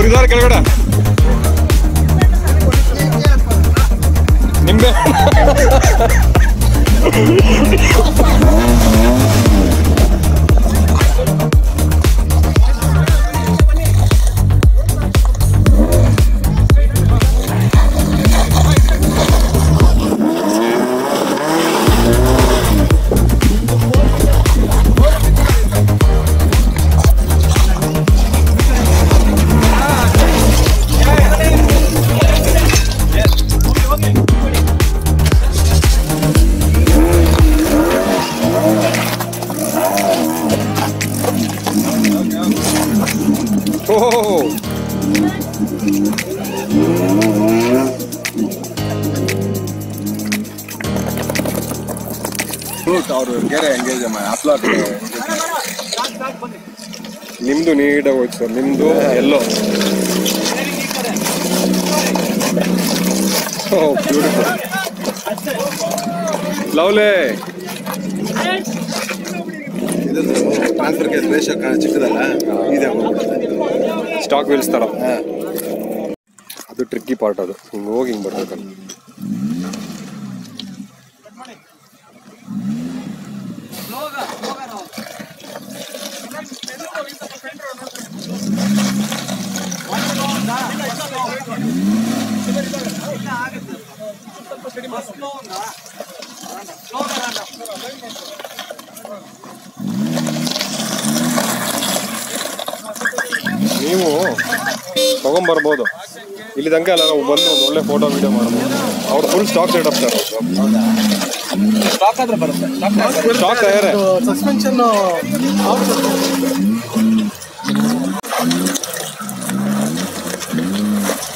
ತೆಗ್ದಾರ ಕೆಳಗಡೆ ನಿಂಬೆ ಓಹೋ ಅವರು ಗೆರೆ ಎಂಗೇಜ್ ಅಪ್ಲೋಡ್ ನಿಮ್ದು ನೀಟಾಗಿ ಹೋಯ್ತು ಸರ್ ನಿಮ್ದು ಎಲ್ಲೋ ಬ್ಯೂಟಿಫುಲ್ ಲವ್ಲೆ ಇದೊಂದು ಟ್ರಾನ್ಸ್ಫರ್ ಕೇಸ್ ರೇಷೋ ಚಿಕ್ಕದಲ್ಲ ಇದೆ ಸ್ಟಾಕ್ ವೀಲ್ಸ್ ತರ ಅದು ಟ್ರಿಕ್ಕಿ ಪಾರ್ಟ್ ಅದು ಹಿಂಗೆ ಹೋಗಿ ಹಿಂಗೆ ಬರ್ಬೇಕು ನೀವು ತಗೊಂಬರ್ಬೋದು ಇಲ್ಲಿ ತನಕ ಎಲ್ಲ ನಾವು ಬಂದು ಒಂದು ಒಳ್ಳೆ ಫೋಟೋ ವಿಡಿಯೋ ಮಾಡ್ಬೋದು ಅವ್ರು full stock setup sir stock ಆದ್ರೆ ಬರುತ್ತೆ ಸ್ಟಾಕ್ ತಯಾರೇ ಸಸ್ಪೆನ್ಷನ್